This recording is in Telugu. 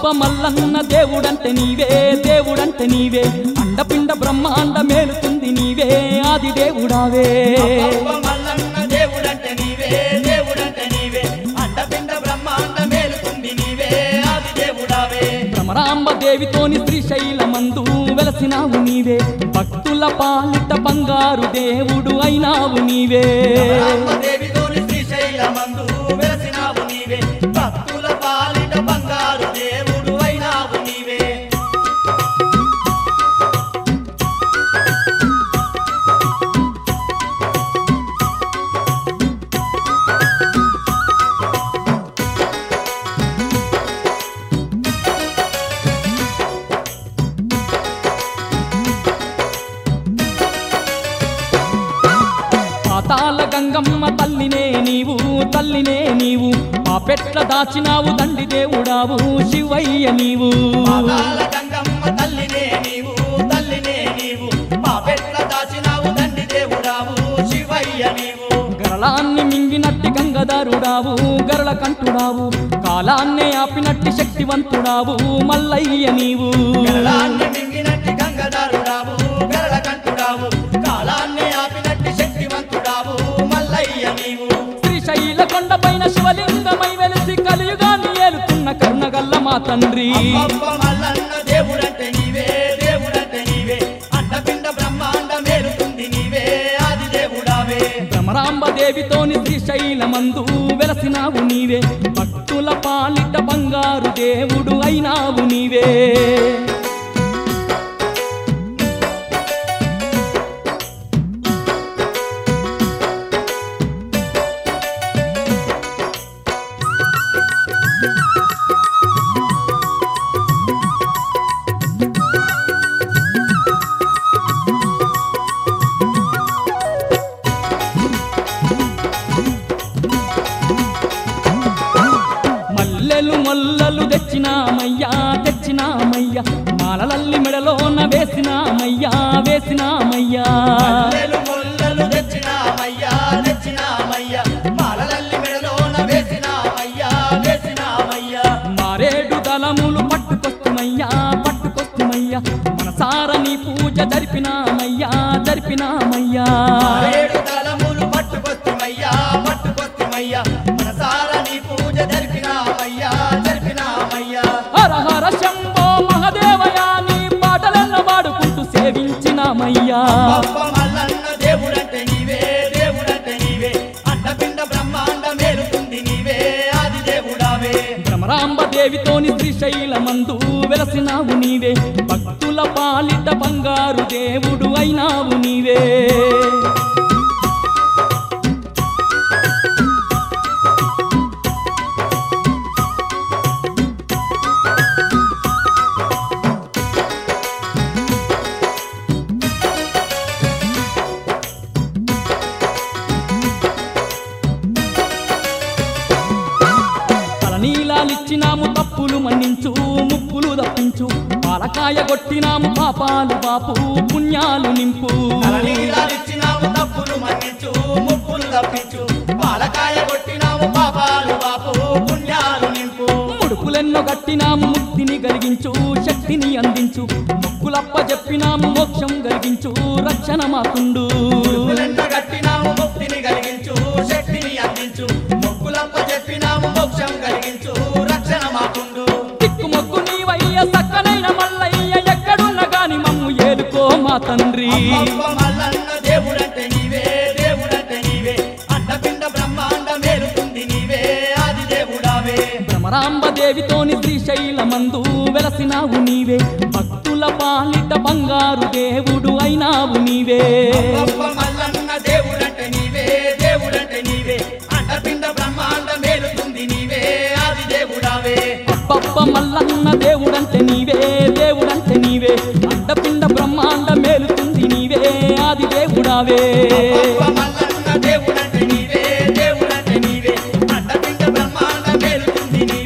మల్లన్న దేవుడంటే నీవే దేవుడంటే నీవే అండపిండ బ్రహ్మాండ మేలుతుంది నీవే ఆది దేవుడావే అబ్బబ్బ మల్లన్న దేవుడంటే నీవే దేవుడంటే నీవే అండపిండ బ్రహ్మాండ మేలుకుంది నీవే ఆది దేవుడావే భ్రమరాంబ దేవితోని శ్రీశైలమందు వెలసినావు నీవే భక్తుల పాలిట బంగారు దేవుడు అయినావు నీవే దేవితోని శ్రీశైలమందు వెలసినావు నీవే భక్తుల పాలిట బంగారు దేవుడు అయినావు నీవే పాతాల గంగమ్మ తల్లినే నీవు తల్లినే నీవు ఆ పెట్ల దాచినావు దండి దేవుడావు శివయ్య నీవు పాతాళ గంగమ్మ తల్లినే నీవు తల్లినే నీవు మా పెట్ల దాచినావు తండ్రి దేవుడావు శివయ్య నీవు గరళాన్ని మింగినట్టి గంగధరుడావు గరళ కంటుడావు కాలాన్నే ఆపినట్టి శక్తివంతుడావు మల్లయ్య నీవు గరళాన్ని మింగినట్టి గంగధరుడావు గరళ కంటుడావు కాలాన్ని ఆపినట్టి శక్తివంతుడావు మల్లయ్య నీవు శ్రీశైల కొండపైన శివలింగమై వెలిసి కలియుగాన్ని ఏలుతున్న కర్ణగల్ల మా తండ్రి అబ్బబ్బ మల్లన్న దేవుడంటే నీవే దేవుడంటే నీవే అండపిండ బ్రహ్మాండ మేలుకుంది నీవే ఆది దేవుడావే భ్రమరాంబ దేవితోని శ్రీశైలమందు వెలసినావు నీవే భక్తుల పాలిట బంగారు దేవుడు అయినావు నీవే మల్లెలు మొల్లలు తెచ్చినామయ్యా తెచ్చినామయ్యా మాలలల్లి మెడలోన వేసినామయ్యా వేసినామయ్యా మల్లెలు ముల్లలు తెచ్చినామయ్యా తెచ్చినామయ్యా మాలలల్లి మెడలోన వేసినామయ్యా వేసినామయ్యా మారేడు దళములు పట్టుకొస్తుమయ్యా పట్టుకొస్తుమయ్యా మనసార నీ పూజ జరిపినామయ్యా జరిపినామయ్యా ఏడు తలములు పట్టుకొస్తుమయ్యా పట్టుకొస్తుమయ్యా మనసార నీ పూజ జరిపినామయ్యా జరిపినామయ్యా హర హర శంభో మహదేవయా నీ పాటలెన్న పాడుకుంటూ సేవించినామయ్యా అబ్బ మల్లన్న దేవుడంటే నీవే దేవుడంటే నీవే అండపిండ బ్రహ్మాండ మేలుకుంది నీవే ఆది దేవుడావే భ్రమరాంబ దేవితోని శ్రీశైలమందు వెలసినావు నీవే భక్తుల పాలిట బంగారు దేవుడు అయినావు నీవే తలనీలాలిచ్చినాము తప్పులు మన్నించు ముప్పులు తప్పించు పాలకాయ కొట్టినాము పాపాలు బాపు పుణ్యాలు నింపు తలనీలాలిచ్చినావు తప్పులు మన్నించు ముప్పులు తప్పించు పాలకాయ కొట్టినావు పాపాలు బాపు పుణ్యాలు నింపు ముడుపులెన్నో కట్టినాము ముక్తిని కలిగించు శక్తిని అందించు మొక్కులప్ప చెప్పినాము మోక్షం కలిగించు రక్షణ మాకుండు మొక్కులెంత కట్టినాము ముక్తిని కలిగించు శక్తిని అందించు మొక్కులప్ప చెప్పినాము మోక్షం కలిగించు రక్షణ మాకుండు దిక్కు మొక్కు నీవయ్య సక్కనైన మల్లయ్య ఎక్కడున్న గాని మమ్ము ఏలుకో మా తండ్రి అబ్బ మల్లన్న దేవుడంటే నీవే దేవుడంటే నీవే అండపిండ బ్రహ్మాండ మేలుకుంది నీవే ఆది దేవుడావే భ్రమరాంబ దేవితోని శ్రీశైలమందు వెలసినావు నీవే భక్తుల పాలిట బంగారు దేవుడు అయినావు నీవే అబ్బ మల్లన్న దేవుడంటే నీవే దేవుడంటే నీవే అండపిండ బ్రహ్మాండ మేలుకుంది నీవే ఆది దేవుడావే అబ్బబ్బ మల్లన్న దేవుడంటే నీవే దేవుడంటే నీవే అండపిండ బ్రహ్మాండ మేలుతుంది నీవే ఆది దేవుడావే అబ్బ మల్లన్న దేవుడంటే నీవే దేవుడంటే నీవే అండపిండ బ్రహ్మాండ మేలుకుంది నీవే